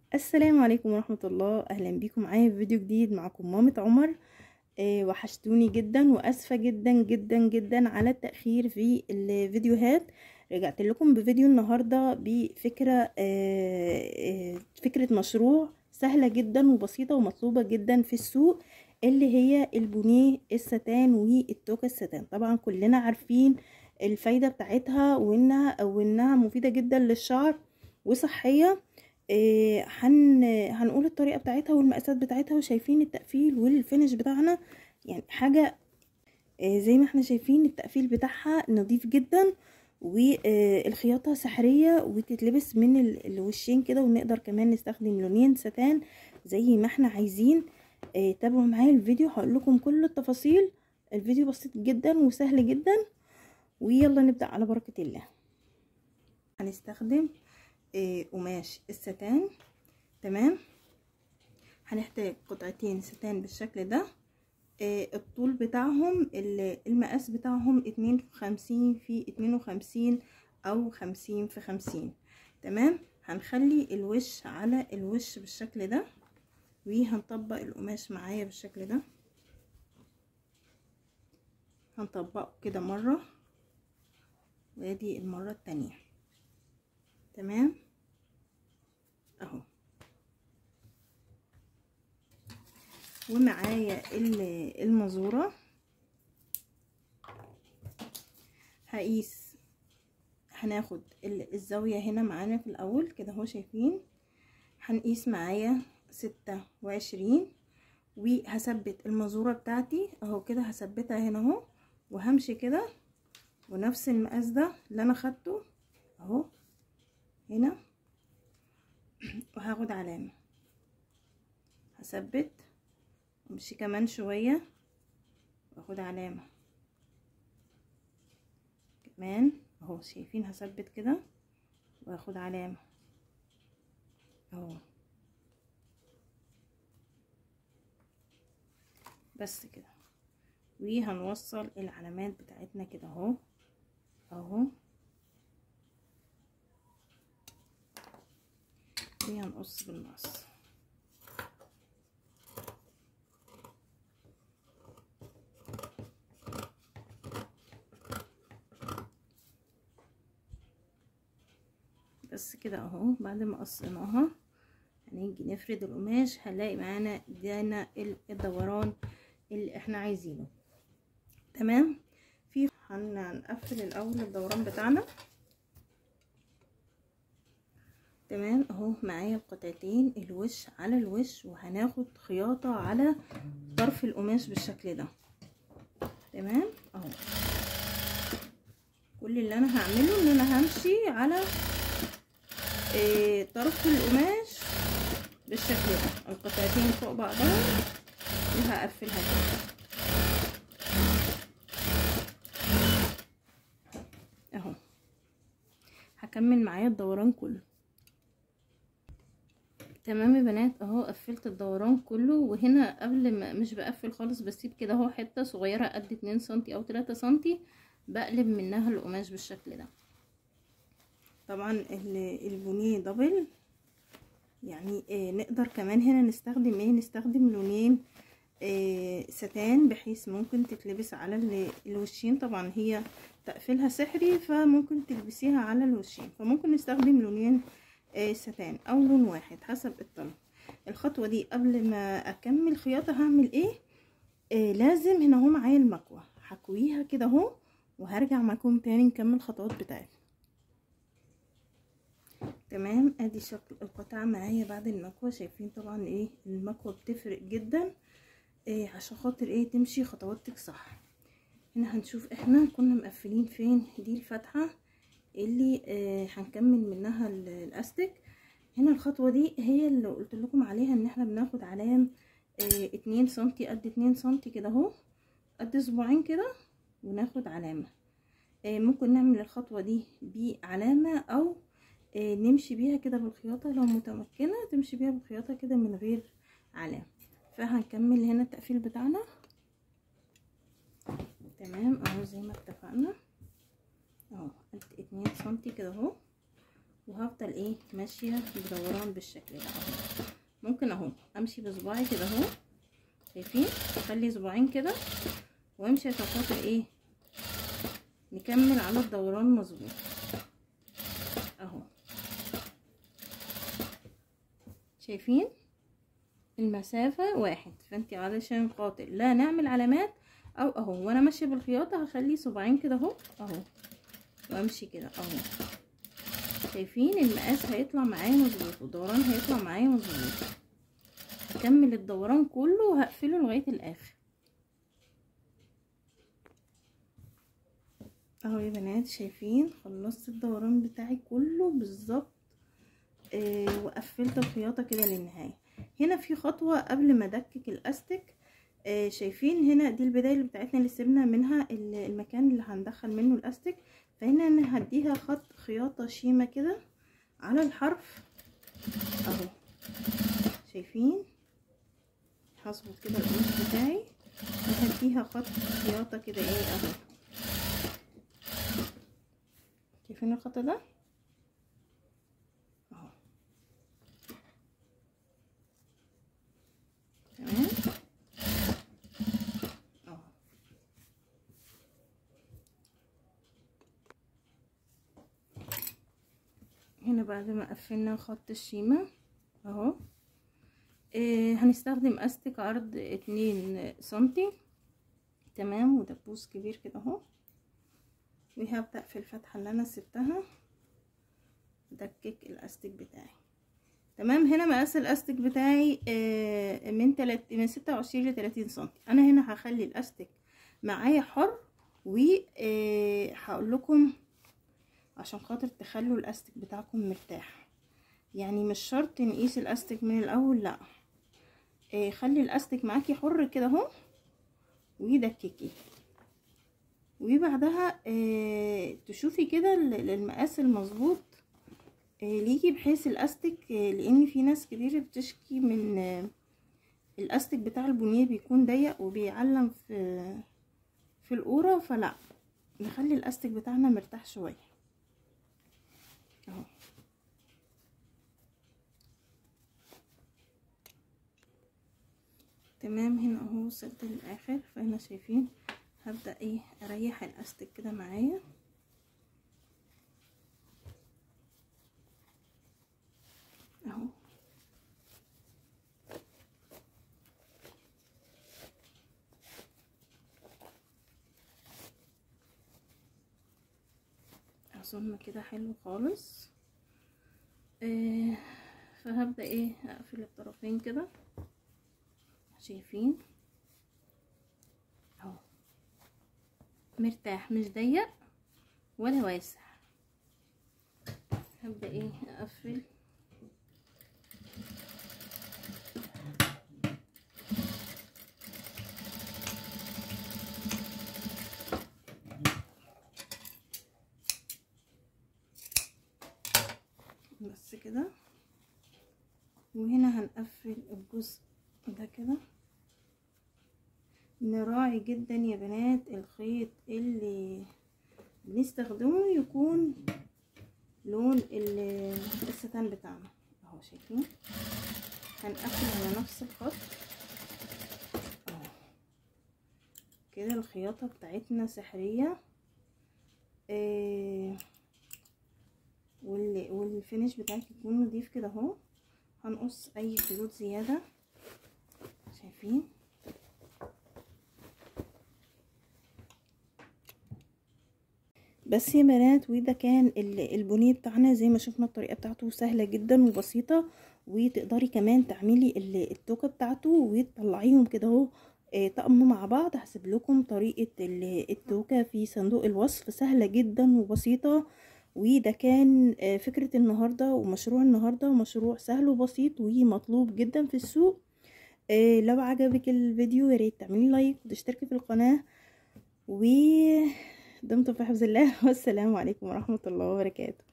السلام عليكم ورحمة الله أهلا بيكم معايا في فيديو جديد معكم مامة عمر آه وحشتوني جدا وأسفة جدا جدا جدا على التأخير في الفيديوهات رجعت لكم بفيديو النهاردة بفكرة آه آه فكرة مشروع سهلة جدا وبسيطة ومطلوبة جدا في السوق اللي هي البونيه الستان والتوكة الستان طبعا كلنا عارفين الفايدة بتاعتها وانها وانها مفيدة جدا للشعر وصحية إيه هن هنقول الطريقه بتاعتها والمقاسات بتاعتها وشايفين التقفيل والفينش بتاعنا يعني حاجه إيه زي ما احنا شايفين التقفيل بتاعها نظيف جدا والخياطه سحريه وتتلبس من الوشين كده ونقدر كمان نستخدم لونين ستان زي ما احنا عايزين إيه تابعوا معايا الفيديو هقول لكم كل التفاصيل الفيديو بسيط جدا وسهل جدا ويلا نبدا على بركه الله هنستخدم قماش الستان تمام هنحتاج قطعتين ستان بالشكل ده الطول بتاعهم المقاس بتاعهم اتنين وخمسين في اتنين وخمسين او خمسين في خمسين تمام هنخلي الوش على الوش بالشكل ده وهنطبق القماش معايا بالشكل ده هنطبقه كده مرة وادي المرة التانية تمام اهو ومعايا المزورة هقيس هناخد الزاوية هنا معانا في الاول كده اهو شايفين هنقيس معايا ستة وعشرين وهثبت المزورة بتاعتي اهو كده هثبتها هنا اهو وهمشي كده ونفس المقاس ده اللي انا خدته اهو هنا وهاخد علامة هثبت امشي كمان شوية واخد علامة كمان اهو شايفين هثبت كده واخد علامة اهو بس كده وهنوصل العلامات بتاعتنا كده اهو اهو وهنقص بالمقص بس كده اهو بعد ما قصيناها هنيجي نفرد القماش هنلاقي معانا ادانا الدوران اللي احنا عايزينه تمام في هنقفل الاول الدوران بتاعنا تمام اهو معايا القطعتين الوش على الوش وهناخد خياطة على طرف القماش بالشكل ده تمام اهو كل اللي انا هعمله ان انا همشي على إيه طرف القماش بالشكل ده القطعتين فوق بعضها وهقفلها كده اهو هكمل معايا الدوران كله تمام يا بنات اهو قفلت الدوران كله وهنا قبل ما مش بقفل خالص بسيب كده اهو حته صغيره قد اتنين سنتي او تلاتة سنتي بقلب منها القماش بالشكل ده طبعا البونيه دبل يعني آه نقدر كمان هنا نستخدم ايه نستخدم لونين آه ستان بحيث ممكن تتلبس على الوشين طبعا هي تقفيلها سحري فممكن تلبسيها على الوشين فممكن نستخدم لونين آه ستان او لون واحد حسب الطلب الخطوة دي قبل ما اكمل خياطة هعمل ايه آه لازم هنا اهو معايا المكوة هكويها كده اهو وهرجع معاكم تاني نكمل الخطوات بتاعتي تمام ادي شكل القطعة معايا بعد المكوة شايفين طبعا ايه المكوة بتفرق جدا إيه عشان خاطر ايه تمشي خطواتك صح هنا هنشوف احنا كنا مقفلين فين دي الفتحة اللي آه هنكمل منها الاستك هنا الخطوة دي هي اللي قلت لكم عليها ان احنا بناخد علام آه اتنين سنتي قد اتنين سنتي كده اهو قد اسبوعين كده وناخد علامة آه ممكن نعمل الخطوة دي بعلامة او آه نمشي بيها كده بالخياطة لو متمكنة تمشي بيها بالخياطة كده من غير علامة فهنكمل هنا التقفيل بتاعنا تمام اهو زي ما اتفقنا اهو قد اتنين سنتي كده اهو وهفضل ايه ماشيه بدوران بالشكل ده اهو ممكن اهو امشي بصباعي كده اهو شايفين اخلي صباعين كده وامشي عشان خاطر ايه نكمل على الدوران مظبوط اهو شايفين المسافة واحد فانت علشان خاطر لا نعمل علامات او اهو وانا ماشية بالخياطة هخلي صباعين كده اهو اهو وامشي كده اهو شايفين المقاس هيطلع معايا مظبوط والدوران هيطلع معايا مظبوط هكمل الدوران كله وهقفله لغاية الاخر اهو يا بنات شايفين خلصت الدوران بتاعي كله بالظبط آه وقفلت الخياطة كده للنهاية هنا في خطوة قبل ما ادكك الاستك آه شايفين هنا دي البداية اللي بتاعتنا اللي سيبنا منها المكان اللي هندخل منه الاستك فهنا انا هديها خط خياطة شيمة كده على الحرف اهو شايفين هظبط كده القماش بتاعي وهديها خط خياطة كده ايه اهو شايفين الخط ده اهو تمام اهو هنا بعد ما قفلنا خط الشيمة اهو إيه هنستخدم استك عرض اتنين سنتي تمام ودبوس كبير كده اهو وهبدأ في الفتحة اللي انا سبتها ادكك الاستك بتاعي تمام هنا مقاس الاستك بتاعي آه من تلات من ستة وعشرين لتلاتين سنتي انا هنا هخلي الاستك معايا حر و آه هقول لكم عشان خاطر تخلوا الاستك بتاعكم مرتاح يعني مش شرط نقيس الاستك من الاول لا آه خلي الاستك معاكي حر كده اهو ودككي وبعدها آه تشوفي كده المقاس المظبوط آه ليكي بحيث الاستك آه لان في ناس كتير بتشكي من آه الاستك بتاع البنيه بيكون ضيق وبيعلم في في القوره فلا نخلي الاستك بتاعنا مرتاح شويه اهو تمام هنا اهو وصلت للاخر فهنا شايفين هبدأ ايه اريح الاستك كده معايا اهو اظن كده حلو خالص آه فهبدأ ايه اقفل الطرفين كده شايفين اهو مرتاح مش ضيق ولا واسع هبدأ ايه اقفل بس كده وهنا هنقفل الجزء ده كده نراعي جدا يا بنات الخيط اللي بنستخدمه يكون لون الستان بتاعنا اهو شايفين هنقفل على نفس الخط اهو كده الخياطة بتاعتنا سحرية آه والفينش بتاعك يكون نضيف كده اهو هنقص اي خيوط زيادة شايفين بس يا بنات وده كان البونيه بتاعنا زي ما شفنا الطريقه بتاعته سهله جدا وبسيطه وتقدري كمان تعملي التوكه بتاعته وتطلعيهم كده اهو طقم مع بعض هسيب لكم طريقه التوكه في صندوق الوصف سهله جدا وبسيطه وده كان فكره النهارده ومشروع النهارده مشروع سهل وبسيط ومطلوب جدا في السوق لو عجبك الفيديو يا ريت تعملي لايك وتشتركي في القناه و دمتم في حفظ الله والسلام عليكم ورحمة الله وبركاته